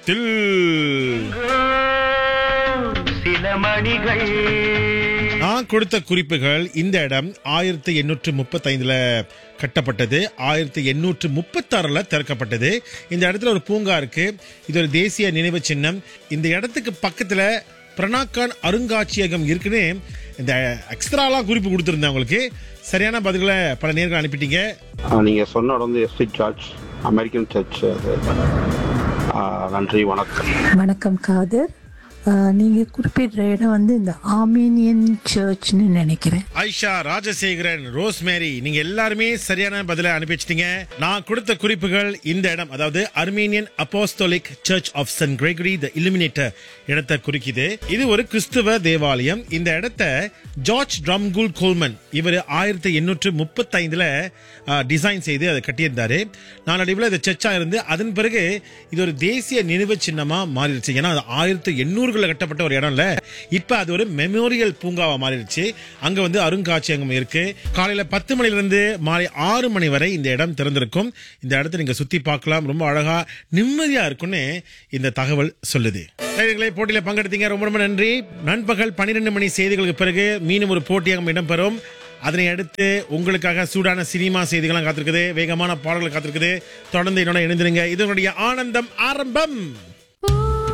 தில் சில மணிகள் நான் கொடுத்த குறிப்புகள் இந்த இடம் ஆயிரத்தி எண்ணூற்று முப்பத்தைந்துல கட்டப்பட்டது ஆயிரத்தி எண்ணூற்று முப்பத்தாறுல திறக்கப்பட்டது இந்த இடத்துல ஒரு பூங்கா இருக்கு இது ஒரு தேசிய நினைவு சின்னம் இந்த இடத்துக்கு பக்கத்துல பிரணாக்கான் அருங்காட்சியகம் இருக்குன்னு இந்த எக்ஸ்ட்ராலாம் குறிப்பு கொடுத்துருந்தேன் உங்களுக்கு சரியான பதில்களை பல நேர்கள் அனுப்பிட்டீங்க ஆ, நீங்க சொன்ன இடம் வந்து எஸ்டி சர்ச் அமெரிக்கன் சர்ச் அது ஆ, நன்றி வணக்கம் வணக்கம் காதர் அஹ், நீங்க குறிப்பிடுற இடம் வந்து இந்த ஆர்மீனியன் சர்ச்னு நினைக்கிறேன் ஐஷா ராஜசேகரன் ரோஸ்மேரி நீங்க எல்லாருமே சரியான பதிலை அனுப்பி வச்சிட்டீங்க நான் கொடுத்த குறிப்புகள் இந்த இடம் அதாவது Armenian apostolic church of saint Gregory the illuminator இடத்தை குறிக்குது இது ஒரு கிறிஸ்துவ தேவாலயம் இந்த இடத்தை ஜார்ஜ் ட்ரம்குல் கோல்மன் இவர் ஆயிரத்தி எண்ணூற்று முப்பத்தைந்துல டிசைன் செய்து அதை கட்டியிருந்தாரு நாளடைவில் இது சர்ச்சா இருந்து அதன் பிறகு இது ஒரு தேசிய நினைவு சின்னமா மாறிடுச்சு ஏன்னா அது ஆயிரத்தி எண்ணூறுகளில் கட்டப்பட்ட ஒரு இடம்ல இப்ப அது ஒரு மெமோரியல் பூங்காவா மாறிடுச்சு அங்க வந்து அருங்காட்சியகம் இருக்கு காலையில பத்து மணில இருந்து மாலை ஆறு மணி வரை இந்த இடம் திறந்திருக்கும் இந்த இடத்தை நீங்க சுத்தி பார்க்கலாம் ரொம்ப அழகா நிம்மதியா இருக்கும்னு இந்த தகவல் சொல்லுது நேயர்களே, போட்டியில பங்கெடுத்தீங்க ரொம்ப ரொம்ப நன்றி நண்பகல் பன்னிரெண்டு மணி செய்திகளுக்கு பிறகு மீண்டும் ஒரு போட்டியகம் இடம்பெறும் அதனை அடுத்து உங்களுக்காக சூடான சினிமா செய்திகள்லாம் காத்திருக்குது வேகமான பாடல்கள் காத்திருக்குது தொடர்ந்து என்னோட இணைந்திருங்க இது உங்களுடைய ஆனந்தம் ஆரம்பம்